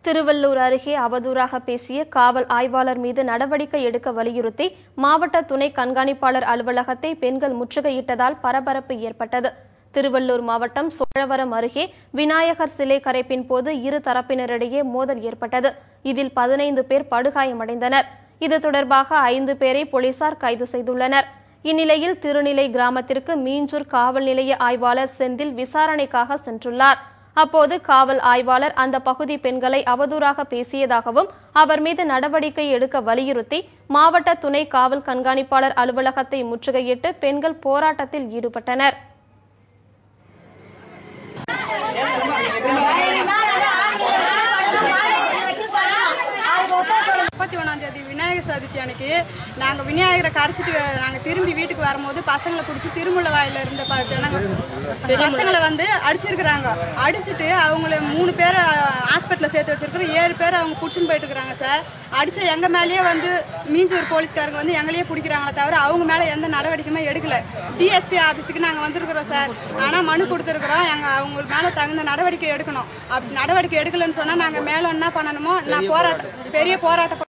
திருவள்ளூர் அருகே அவதூறாக பேசிய காவல் ஆய்வாளர் மீது நடவடிக்கை எடுக்க வலியுறுத்தி மாவட்ட துணை கண்காணிப்பாளர் அலுவலகத்தை பெண்கள் முற்றுகையிட்டதால் பரபரப்பு ஏற்பட்டது திருவள்ளூர் மாவட்டம் சோழவரம் அருகே விநாயகர் சிலை கரைப்பின் போது இரு தரப்பினரிடையே மோதல் ஏற்பட்டது இதில் பதினைந்து பேர் படுகாயமடைந்தனர் இது தொடர்பாக ஐந்து பேரை போலீசார் கைது செய்துள்ளனர் இந்நிலையில் திருநிலை கிராமத்திற்கு மீஞ்சூர் காவல் நிலைய ஆய்வாளர் செந்தில் விசாரணைக்காக சென்றுள்ளார் அப்போது காவல் ஆய்வாளர் அந்த பகுதி பெண்களை அவதூறாக பேசியதாகவும் அவர் மீது நடவடிக்கை எடுக்க வலியுறுத்தி மாவட்ட துணை காவல் கண்காணிப்பாளர் அலுவலகத்தை முற்றுகையிட்டு பெண்கள் போராட்டத்தில் ஈடுபட்டனர் முப்பத்தி ஒன்றாம் தேதி விநாயகர் சதுர்த்தி அன்னைக்கு நாங்கள் விநாயகரை கரைச்சிட்டு நாங்கள் திரும்பி வீட்டுக்கு வரும்போது பசங்களை பிடிச்சி திருமுல்ல வாயில இருந்த ப- ஜனங்க பசங்களை வந்து அடிச்சிருக்கிறாங்க அடிச்சிட்டு அவங்கள மூணு பேரை ஹாஸ்பிட்டலில் சேர்த்து வச்சிருக்கிறோம் ஏழு பேர் அவங்க பிடிச்சின்னு போயிட்டு இருக்கிறாங்க சார் அடிச்ச எங்க மேலேயே வந்து மீஞ்சூர் போலீஸ்காரங்க வந்து எங்களையே பிடிக்கிறாங்களே தவிர அவங்க மேலே எந்த நடவடிக்கையுமே எடுக்கல டிஎஸ்பி ஆஃபீஸுக்கு நாங்கள் வந்திருக்கிறோம் சார் ஆனால் மனு கொடுத்துருக்குறோம் எங்கள் அவங்க மேலே தகுந்த நடவடிக்கை எடுக்கணும் அப்படி நடவடிக்கை எடுக்கலைன்னு சொன்னால் நாங்கள் மேலே என்ன பண்ணணுமோ நான் போராட்டம் பெரிய போராட்டம்